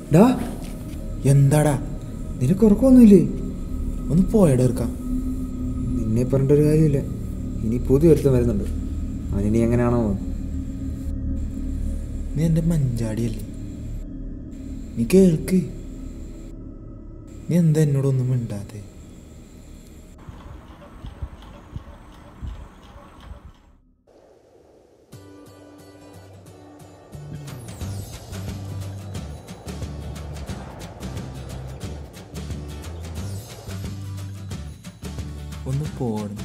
ഡാ എന്താടാ നിനക്ക് ഉറക്കമൊന്നുമില്ലേ ഒന്ന് പോയടാ ഇറക്കാം നിന്നെ പറഞ്ഞിട്ടൊരു കാര്യമില്ല ഇനി പുതിയ ഒരുത്തം വരുന്നുണ്ട് അതിനി എങ്ങനെയാണോ നീ എൻ്റെ മഞ്ചാടിയല്ലേ നീ കേൾക്ക് നീ എന്താ എന്നോടൊന്നും മിണ്ടാതെ ഒന്ന് പോണം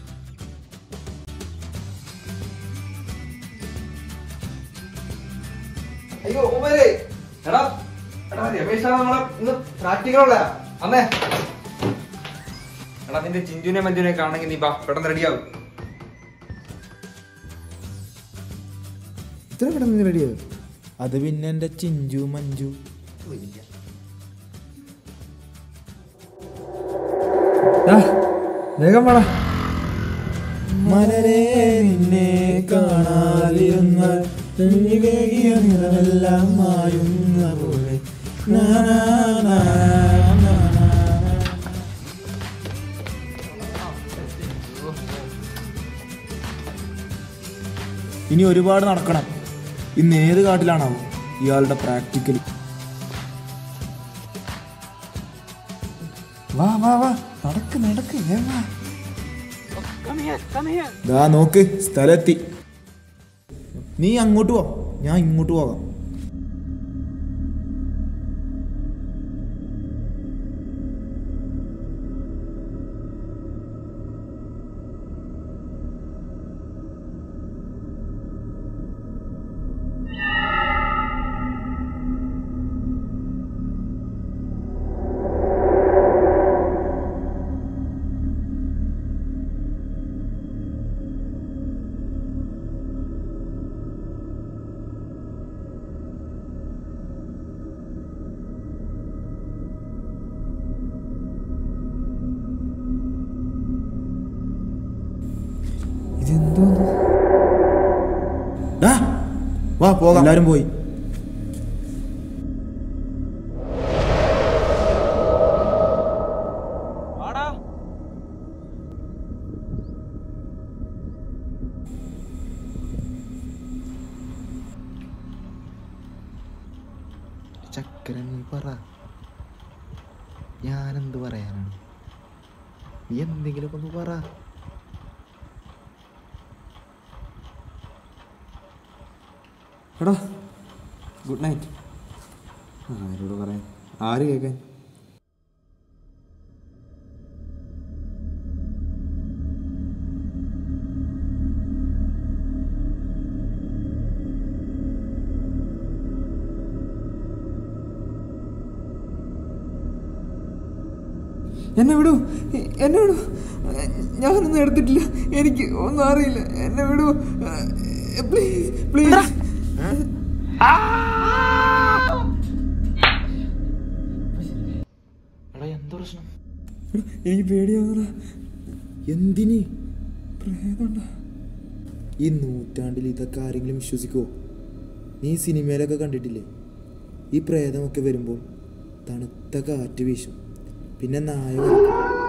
അയ്യോ ഉമരേ എടാ എടാ രമേശ് നമ്മളെ ഇന്ന് പ്രാക്ടിക്കലുള്ള അന്നേ എടാ നിന്റെ ചിഞ്ചുനെ മഞ്ജുനെ കാണണമെങ്കിൽ നീ ബാ പെട്ടെന്ന് റെഡിയാവും ഇത്ര പെട്ടെന്ന് റെഡിയോ അത് പിന്നെ എൻ്റെ ചിഞ്ചു മഞ്ജു വേഗം വേണ മലരെ നിന്നെ കാണാതിരുന്നാൽ വേഗിയ നിറമെല്ലാം മായുന്ന പോലെ നാ, നാ, നാ, നാ, നാ. ഇനി ഒരുപാട് നടക്കണം ഇന്ന് ഏത് കാട്ടിലാണാവോ ഇയാളുടെ പ്രാക്ടിക്കൽ വാ വാ വാ നടക്ക് നടക്ക് വേഗം വാ. ദാ നോക്ക് സ്ഥലത്തി നീ അങ്ങോട്ട് പോ ഞാൻ ഇങ്ങോട്ട് പോകാം ഇതെന്തോന്ന് വാ പോകാം എല്ലാരും പോയി ചക്കര നീ പറ ഞാനെന്ത് പറയാനാണ് നീ എന്തെങ്കിലുമൊക്കെ ഒന്ന് പറ എടാ ഗുഡ് നൈറ്റ് ആരോട് പറയാൻ ആര് കേൾക്കാൻ എന്നെ വിടൂ എ- എന്നെ വിടൂ ഞാനൊന്നും എടുത്തിട്ടില്ല എനിക്ക് ഒന്നും അറിയില്ല എന്നെ വിടൂ പ്ലീസ് പ്ലീസ് എടാ എന്താ പ്രശ്നം എനിക്ക് പേടിയാവുന്ന എന്തിന് പ്രേതണ്ട ഈ നൂറ്റാണ്ടിൽ ഇതൊക്കെ ആരെങ്കിലും വിശ്വസിക്കുമോ നീ സിനിമയിലൊക്കെ കണ്ടിട്ടില്ലേ ഈ പ്രേതമൊക്കെ വരുമ്പോൾ തണുത്ത കാറ്റ് വീശും പിന്നെ നായ വരും.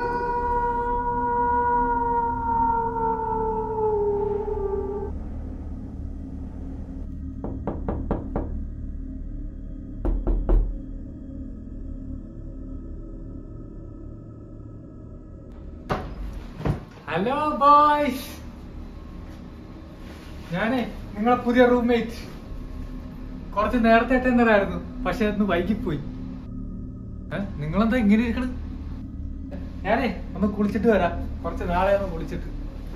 ഹലോ ബോയ്സ് ഞാനേ നിങ്ങളെ പുതിയ റൂംമേറ്റ് കുറച്ച് നേരത്തെ അറ്റൻഡറായിരുന്നു പക്ഷെ ഒന്ന് വൈകിപ്പോയി ഏ? നിങ്ങളെന്താ ഇങ്ങനെ ഇരിക്കണ് ഞാനേ ഒന്ന് കുളിച്ചിട്ട് വരാം കുറച്ച് നാളെ ഒന്ന് കുളിച്ചിട്ട്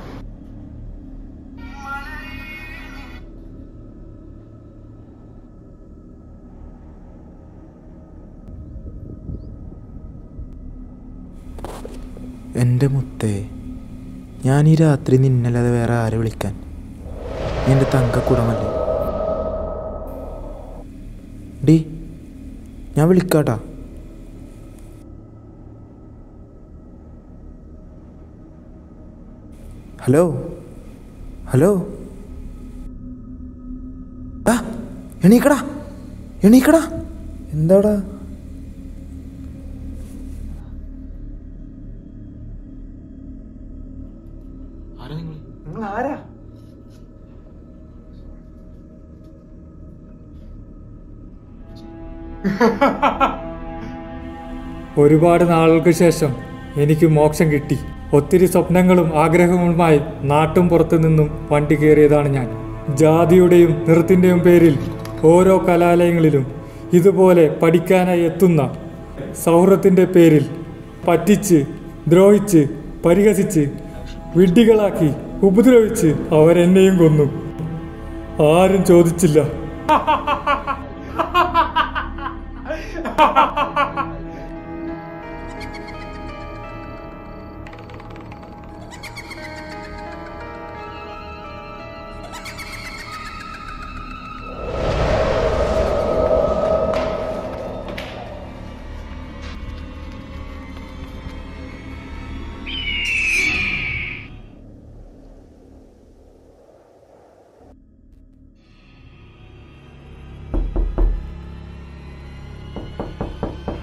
എൻ്റെ മുത്തേ ഞാൻ ഈ രാത്രി നിന്നല്ലാതെ വേറെ ആരെ വിളിക്കാൻ നീ എൻ്റെ തങ്കക്കുടമല്ലേ ഡി ഞാൻ വിളിക്കാട്ടാ ഹലോ ഹലോ ആ എണീക്കടാ എണീക്കടാ എന്താടാ ആരാ നിങ്ങൾ നിങ്ങൾ ആരാ ഒരുപാട് നാളുകൾക്ക് ശേഷം എനിക്ക് മോക്ഷം കിട്ടി ഒത്തിരി സ്വപ്നങ്ങളും ആഗ്രഹങ്ങളുമായി നാട്ടും പുറത്തു നിന്നും വണ്ടി കയറിയതാണ് ഞാൻ ജാതിയുടെയും നിറത്തിൻ്റെയും പേരിൽ ഓരോ കലാലയങ്ങളിലും ഇതുപോലെ പഠിക്കാനായി എത്തുന്ന സൗഹൃദത്തിൻ്റെ പേരിൽ പറ്റിച്ച് ദ്രോഹിച്ച് പരിഹസിച്ച് വിഡ്ഢികളാക്കി ഉപദ്രവിച്ച് അവരെന്നെയും കൊന്നു ആരും ചോദിച്ചില്ല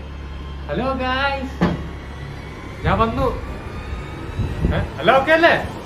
ഹലോ ഗായ്സ് ഞാൻ വന്നു ഹലോ ഓക്കെ അല്ലേ